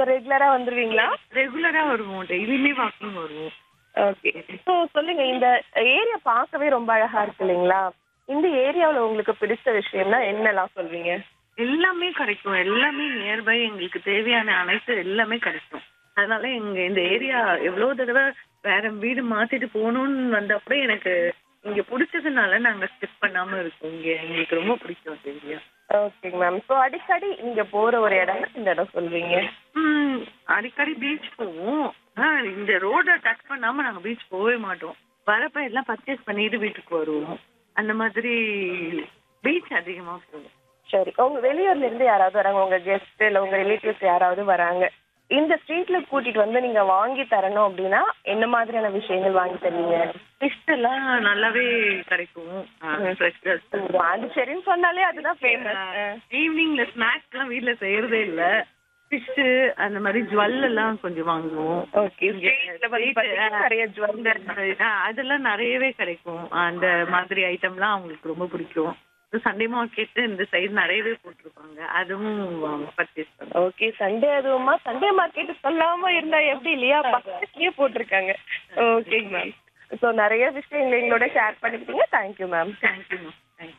so ரெகுலரா வந்துருவீங்களா ரெகுலரா வருவோம் டெய்லியுமே வாக்கிங் வருவோம் ஓகே ஸோ சொல்லுங்க இந்த ஏரியா பார்க்கவே ரொம்ப அழகா இருக்கு இல்லைங்களா இந்த ஏரியாவுல உங்களுக்கு பிடிச்ச விஷயம்னா என்னலாம் சொல்வீங்க எல்லாமே கிடைக்கும் எல்லாமே நியர்பை எங்களுக்கு தேவையான அனைத்து எல்லாமே கிடைக்கும் அதனால எங்க இந்த ஏரியா எவ்வளவு தடவை வேற வீடு மாத்திட்டு போகணும்னு வந்தப்ப எனக்கு இங்க பிடிச்சதுனால நாங்க ஸ்கிப் பண்ணாம இருக்கோம் இங்க எங்களுக்கு ரொம்ப பிடிக்கும் இந்த ஏரியா ஓகேங்க மேம் ஸோ அடிக்கடி நீங்க போற ஒரு இடம் இந்த இடம் சொல்வீங்க ம், அடிக்கடி பீச் போவோம் ஆனா இந்த ரோட டச் பண்ணாம நாங்க பீச் போகவே மாட்டோம் வரப்ப எல்லாம் பர்ச்சேஸ் பண்ணிட்டு வீட்டுக்கு வருவோம் அந்த மாதிரி பீச் அதிகமா போவோம் சரி உங்க வெளியூர்ல இருந்து யாராவது வராங்க உங்க கெஸ்ட் இல்ல உங்க ரிலேட்டிவ்ஸ் யாராவது வராங்க இந்த ஸ்ட்ரீட்ல கூட்டிட்டு வந்து நீங்க வாங்கி தரணும் அப்படின்னா என்ன மாதிரியான விஷயங்கள் வாங்கி தருவீங்க ஃபிஷ் எல்லாம் நல்லாவே கிடைக்கும் ஃப்ரெஷ் பாண்டிச்சேரின்னு சொன்னாலே அதுதான் ஃபேமஸ் ஈவினிங்ல ஸ்நாக்ஸ் எல்லாம் வீட்ல செய்யறதே இல்ல ஃபிஷ் அந்த மாதிரி ஜுவல் எல்லாம் கொஞ்சம் வாங்குவோம் ஓகே ஸ்ட்ரீட்ல வந்து பாத்தீங்கன்னா நிறைய ஜுவல்லரி ஆ, அதெல்லாம் நிறையவே கிடைக்கும் அந்த மாதிரி ஐட்டம்லாம் அவங்களுக்கு ரொம்ப பிடிக்கும் சண்டே மார்க்கெட் இந்த சைடு நிறையவே போட்டிருப்பாங்க அதுவும் பர்ச்சேஸ் பண்ணுவோம் ஓகே சண்டே அதுவுமா சண்டே மார்க்கெட் சொல்லாம இருந்தா எப்படி இல்லையா பக்கத்துலயே போட்டிருக்காங்க ஓகே மேம் ஸோ நிறைய விஷயங்களை எங்களோட ஷேர் பண்ணிக்கிட்டீங்க thank you ma'am thank you ma'am thank you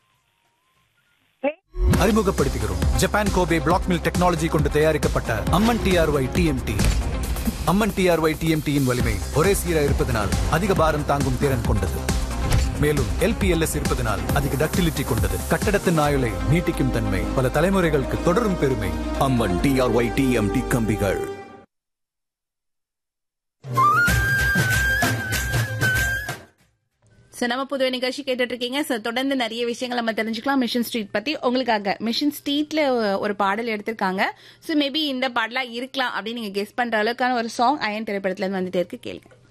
அறிமுகப்படுத்துகிறோம் Japan Kobe black mill technology கொண்டு தயாரிக்கப்பட்ட Amman TRY TMT Amman TRY டிஎம்டியின் வலிமை ஒரே சீராக இருப்பதனால் அதிக பாரம் தாங்கும் திறன் கொண்டது மேலும் எல்பிஎல்எஸ் இருப்பதனால் அதிக டக்டிலிட்டி கொண்டது கட்டடத்தின் ஆயுளை நீட்டிக்கும் தன்மை பல தலைமுறைகளுக்கு தொடரும் பெருமை அம்மன் டிஆர்ஒய் டிஎம்டி கம்பிகள் ஸோ நம்ம புதுவை நிகழ்ச்சி கேட்டுட்டு இருக்கீங்க ஸோ தொடர்ந்து நிறைய விஷயங்கள் நம்ம தெரிஞ்சுக்கலாம் மிஷன் ஸ்ட்ரீட் பத்தி உங்களுக்காக மிஷன் ஸ்ட்ரீட்ல ஒரு பாடல் எடுத்திருக்காங்க ஸோ மேபி இந்த பாடலா இருக்கலாம் அப்படின்னு நீங்க கெஸ் பண்ற அளவுக்கான ஒரு சாங் அயன் திரைப்படத்துல இருந்து வந்துட்டே இருக்கு கேளுங்க